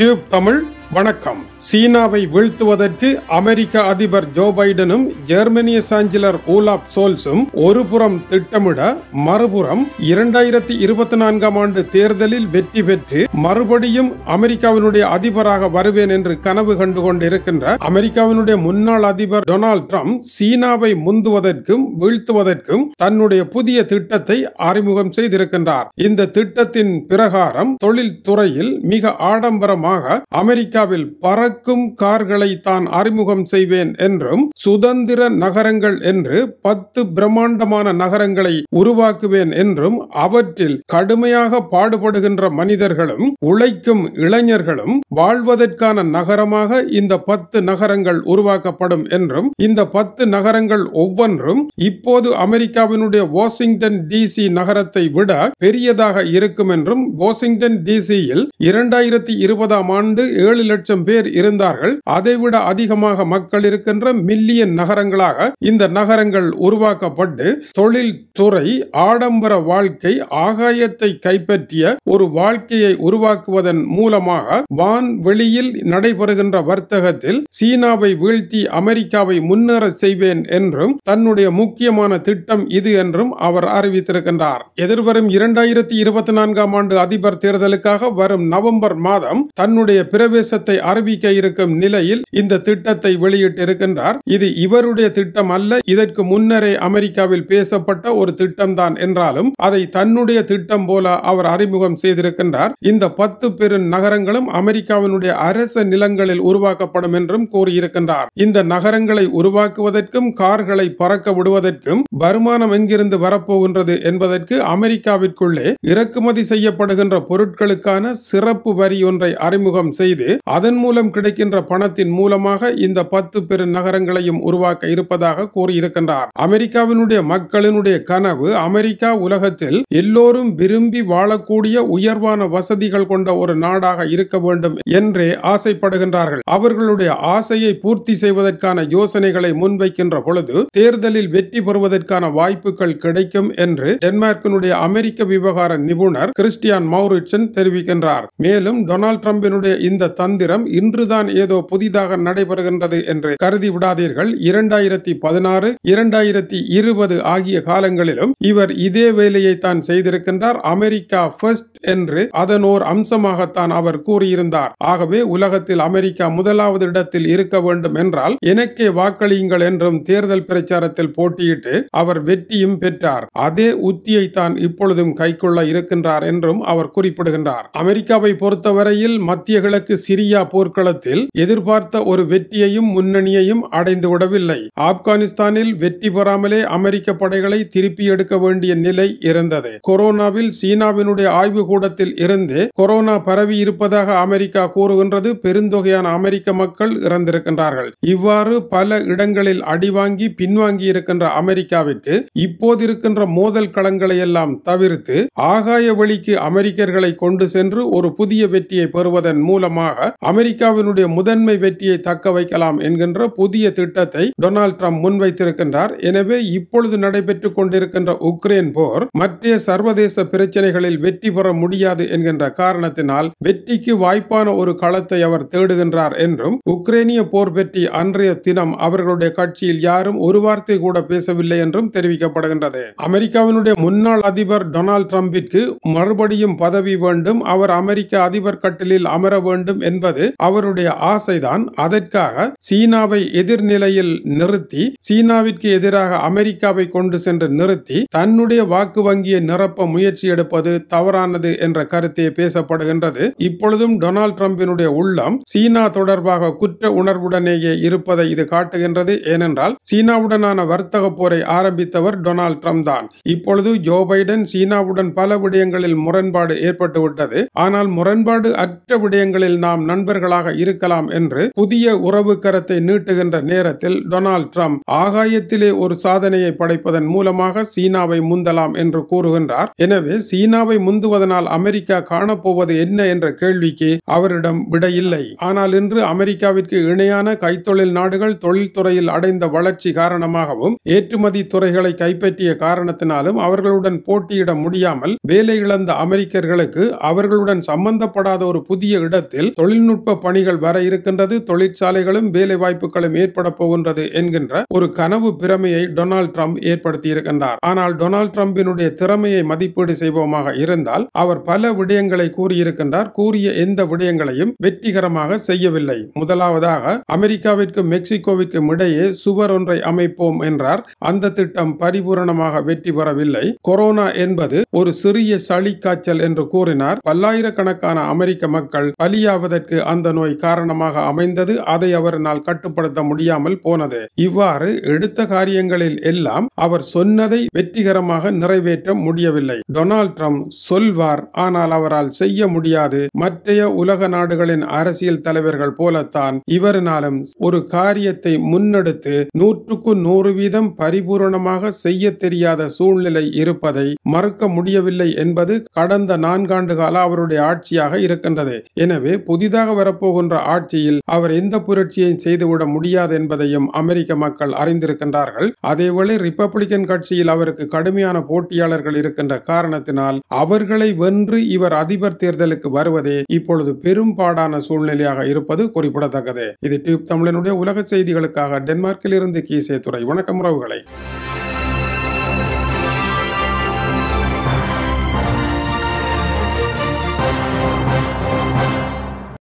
tube Tamil வணக்கம் சீனாவை வீழ்த்துவதற்கு அமெரிக்க அதிபர் ஜோ பைடனும் ஜெர்மனிய சான்சலர் ஓலாப் சோல்ஸும் ஒரு புறம் திட்டமிட மறுபுறம் இரண்டாயிரத்தி இருபத்தி நான்காம் ஆண்டு தேர்தலில் வெற்றி பெற்று மறுபடியும் அமெரிக்காவினுடைய அதிபராக வருவேன் என்று கனவு கண்டு கொண்டிருக்கின்ற அமெரிக்காவினுடைய முன்னாள் அதிபர் டொனால்ட் ட்ரம்ப் சீனாவை முந்துவதற்கும் வீழ்த்துவதற்கும் தன்னுடைய புதிய திட்டத்தை அறிமுகம் செய்திருக்கின்றார் இந்த திட்டத்தின் பிரகாரம் தொழில் துறையில் மிக ஆடம்பரமாக அமெரிக்காவில் பறக்கும் கார்களை தான் அறிமுகம் செய்வேன் என்றும் சுதந்திர நகரங்கள் என்று பத்து பிரம்மாண்டமான நகரங்களை உருவாக்குவேன் என்றும் அவற்றில் கடுமையாக பாடுபடுகின்ற மனிதர்களும் உழைக்கும் இளைஞர்களும் வாழ்வதற்கான நகரமாக இந்த பத்து நகரங்கள் உருவாக்கப்படும் என்றும் இந்த பத்து நகரங்கள் ஒவ்வொன்றும் இப்போது அமெரிக்காவினுடைய வாஷிங்டன் டிசி நகரத்தை விட பெரியதாக இருக்கும் என்றும் வாஷிங்டன் டிசியில் இரண்டாயிரத்தி இருபதாம் ஆண்டு ஏழு லட்சம் பேர் இருந்தார்கள் அதைவிட அதிகமாக மக்கள் இருக்கின்ற மில்லியன் நகரங்களாக இந்த நகரங்கள் உருவாக்கப்பட்டு தொழில் துறை ஆடம்பர வாழ்க்கை ஆகாயத்தை கைப்பற்றிய ஒரு வாழ்க்கையை உருவாக்குவதன் மூலமாக வான் வெளியில் நடைபெறுகின்ற வர்த்தகத்தில் சீனாவை வீழ்த்தி அமெரிக்காவை முன்னேற செய்வேன் என்றும் தன்னுடைய முக்கியமான திட்டம் இது என்றும் அவர் அறிவித்திருக்கின்றார் எதிர்வரும் இரண்டாயிரத்தி இருபத்தி நான்காம் ஆண்டு அதிபர் தேர்தலுக்காக வரும் நவம்பர் மாதம் தன்னுடைய பிரவேசத்தை அறிவிக்க இருக்கும் நிலையில் இந்த திட்டத்தை வெளியிட்டிருக்கின்றார் இது இவருடைய திட்டம் அல்ல இதற்கு முன்னரே அமெரிக்காவில் பேசப்பட்ட ஒரு திட்டம் தான் என்றாலும் அதை தன்னுடைய திட்டம் போல அவர் அறிமுகம் செய்திருக்கின்றார் இந்த பத்து பெரு நகரங்களும் அமெரிக்காவினுடைய அரச நிலங்களில் உருவாக்கப்படும் என்றும் கூறியிருக்கின்றார் இந்த நகரங்களை உருவாக்குவதற்கும் கார்களை பறக்க விடுவதற்கும் வருமானம் எங்கிருந்து வரப்போகின்றது என்பதற்கு அமெரிக்காவிற்குள்ளே இறக்குமதி செய்யப்படுகின்ற பொருட்களுக்கான சிறப்பு வரி ஒன்றை அறிமுகம் செய்து அதன் மூலம் கிடைக்கின்ற பணத்தின் மூலமாக இந்த பத்து பெரு நகரங்களையும் உருவாக்க இருப்பதாக கூறியிருக்கின்றார் அமெரிக்காவினுடைய மக்களினுடைய கனவு அமெரிக்கா உலகத்தில் எல்லோரும் விரும்பி வாழக்கூடிய உயர்வான வசதிகள் கொண்ட ஒரு நாடாக இருக்க வேண்டும் என்றே ஆசைப்படுகின்றார்கள் அவர்களுடைய ஆசையை பூர்த்தி செய்வதற்கான யோசனைகளை முன்வைக்கின்ற பொழுது தேர்தலில் வெற்றி பெறுவதற்கான வாய்ப்புகள் கிடைக்கும் என்று டென்மார்க்கினுடைய அமெரிக்க விவகார நிபுணர் கிறிஸ்டியான் மௌரிட்சன் தெரிவிக்கின்றார் மேலும் டொனால்ட் ட்ரம்பினுடைய இந்த தந்திரம் இன்றுதான் ஏதோ புதிதாக நடைபெறுகின்றது என்று கருதி விடாதீர்கள் இரண்டாயிரத்தி பதினாறு இரண்டாயிரத்தி இருபது ஆகிய காலங்களிலும் இவர் இதே வேலையை தான் செய்திருக்கின்றார் அமெரிக்கா ஃபர்ஸ்ட் என்று அதன் ஓர் அம்சமாகத்தான் அவர் கூறியிருந்தார் ஆகவே உலகத்தில் அமெரிக்கா முதலாவது இடத்தில் இருக்க வேண்டும் என்றால் எனக்கே வாக்களியுங்கள் என்றும் தேர்தல் பிரச்சாரத்தில் போட்டியிட்டு அவர் வெற்றியும் பெற்றார் அதே உத்தியை தான் இப்பொழுதும் கைக்கொள்ள இருக்கின்றார் என்றும் அவர் குறிப்பிடுகின்றார் அமெரிக்காவை பொறுத்தவரையில் மத்திய கிழக்கு சிரியா போர்க்களத்தில் எதிர்பார்த்த ஒரு வெற்றியையும் முன்னணியையும் அடைந்து விடவில்லை ஆப்கானிஸ்தானில் வெற்றி பெறாமலே அமெரிக்க படைகளை திருப்பி எடுக்க வேண்டிய நிலை இருந்தது கொரோனாவில் சீனாவினுடைய ஆய்வு கூடத்தில் இருந்து கொரோனா பரவி இருப்பதாக அமெரிக்கா கூறுகின்றது பெருந்தொகையான அமெரிக்க மக்கள் இறந்திருக்கின்றார்கள் இவ்வாறு பல இடங்களில் அடிவாங்கி பின்வாங்கி இருக்கின்ற அமெரிக்காவிற்கு இப்போது இருக்கின்ற மோதல் களங்களை எல்லாம் தவிர்த்து ஆகாய வழிக்கு அமெரிக்கர்களை கொண்டு சென்று ஒரு புதிய வெற்றியை பெறுவதன் மூலமாக அமெரிக்காவினுடைய முதன்மை வெற்றியை தக்க வைக்கலாம் என்கின்ற புதிய திட்டத்தை டொனால்ட் ட்ரம்ப் முன்வைத்திருக்கின்றார் எனவே இப்பொழுது நடைபெற்றுக் கொண்டிருக்கின்ற உக்ரைன் போர் மற்ற சர்வதேச பிரச்சனைகளில் வெற்றி பெற முடியாது என்கின்ற காரணத்தினால் வெற்றிக்கு வாய்ப்பான ஒரு களத்தை அவர் தேடுகின்றார் என்றும் உக்ரைனிய போர் பற்றி அன்றைய தினம் அவர்களுடைய கட்சியில் யாரும் ஒரு வார்த்தை கூட பேசவில்லை என்றும் தெரிவிக்கப்படுகின்றது அமெரிக்காவினுடைய முன்னாள் அதிபர் டொனால்ட் ட்ரம்பிற்கு மறுபடியும் பதவி வேண்டும் அவர் அமெரிக்க அதிபர் கட்டிலில் அமர வேண்டும் என்பது அவருடைய ஆசைதான் அதற்காக சீனாவை எதிர்நிலையில் நிறுத்தி சீனாவிற்கு எதிராக அமெரிக்காவை கொண்டு சென்று நிறுத்தி தன்னுடைய வாக்கு வங்கியை நிரப்ப முயற்சி எடுப்பது தவறானது என்ற கருத்தே பேசப்படுகின்றது இப்பொழுதும் டொனால்ட் ட்ரம்பினுடைய உள்ளம் சீனா தொடர்பாக குற்ற உணர்வுடனேயே இருப்பதை இது காட்டுகின்றது ஏனென்றால் சீனாவுடனான வர்த்தக போரை ஆரம்பித்தவர் டொனால்ட் ட்ரம்ப் தான் இப்பொழுது ஜோ பைடன் சீனாவுடன் பல விடயங்களில் முரண்பாடு ஏற்பட்டுவிட்டது ஆனால் முரண்பாடு அற்ற விடயங்களில் நாம் நண்பர்களாக இருக்கலாம் என்று புதிய உறவு கரத்தை நீட்டுகின்ற நேரத்தில் டொனால்ட் ட்ரம்ப் ஆகாயத்திலே ஒரு சாதனையை படைப்பதன் மூலமாக சீனாவை முந்தலாம் என்று கூறுகின்றார் எனவே சீனாவை முந்துவதனால் அமெரிக்கா காணப்போவது என்ன என்ற கேள்விக்கு அவரிடம் விடையில்லை ஆனால் இன்று அமெரிக்காவிற்கு இணையான கைத்தொழில் நாடுகள் தொழில்துறையில் அடைந்த வளர்ச்சி காரணமாகவும் ஏற்றுமதி துறைகளை கைப்பற்றிய காரணத்தினாலும் அவர்களுடன் போட்டியிட முடியாமல் வேலை இழந்த அமெரிக்கர்களுக்கு அவர்களுடன் சம்பந்தப்படாத ஒரு புதிய இடத்தில் தொழில் தொழில்நுட்ப பணிகள் வர இருக்கின்றது தொழிற்சாலைகளும் வேலை வாய்ப்புகளும் ஏற்பட போகின்றது என்கின்ற ஒரு கனவு பிரமையை டொனால்ட் ட்ரம்ப் ஏற்படுத்தி இருக்கின்றார் ஆனால் டொனால்ட் ட்ரம்பினுடைய திறமையை மதிப்பீடு செய்வோமாக இருந்தால் அவர் பல விடயங்களை கூறியிருக்கின்றார் கூறிய எந்த விடயங்களையும் வெற்றிகரமாக செய்யவில்லை முதலாவதாக அமெரிக்காவிற்கும் மெக்சிகோவிற்கும் இடையே சுவர் ஒன்றை அமைப்போம் என்றார் அந்த திட்டம் பரிபூரணமாக வெற்றி பெறவில்லை கொரோனா என்பது ஒரு சிறிய சளி காய்ச்சல் என்று கூறினார் பல்லாயிரக்கணக்கான அமெரிக்க மக்கள் பலியாவதற்கு அந்த நோய் காரணமாக அமைந்தது அதை அவரால் கட்டுப்படுத்த முடியாமல் போனது இவ்வாறு எடுத்த காரியங்களில் எல்லாம் அவர் சொன்னதை வெற்றிகரமாக நிறைவேற்ற முடியவில்லை டொனால்ட் ட்ரம்ப் சொல்வார் ஆனால் அவரால் செய்ய முடியாது மற்றைய உலக நாடுகளின் அரசியல் தலைவர்கள் போலத்தான் இவரினாலும் ஒரு காரியத்தை முன்னெடுத்து நூற்றுக்கு நூறு வீதம் பரிபூரணமாக செய்ய தெரியாத சூழ்நிலை இருப்பதை மறுக்க முடியவில்லை என்பது கடந்த நான்காண்டு கால அவருடைய ஆட்சியாக இருக்கின்றது எனவே புதிதாக வரப்போகின்ற ஆட்சியில் அவர் எந்த புரட்சியையும் செய்துவிட முடியாது என்பதையும் அமெரிக்க மக்கள் அறிந்திருக்கின்றார்கள் அதேவேளை ரிப்பப்ளிகன் கட்சியில் அவருக்கு கடுமையான போட்டியாளர்கள் இருக்கின்ற காரணத்தினால் அவர்களை வென்று இவர் அதிபர் தேர்தலுக்கு வருவதே இப்பொழுது பெரும்பாடான சூழ்நிலையாக இருப்பது குறிப்பிடத்தக்கது இது டியூப் தமிழனுடைய உலக செய்திகளுக்காக டென்மார்க்கில் இருந்து கீசே துறை வணக்கம் உறவுகளை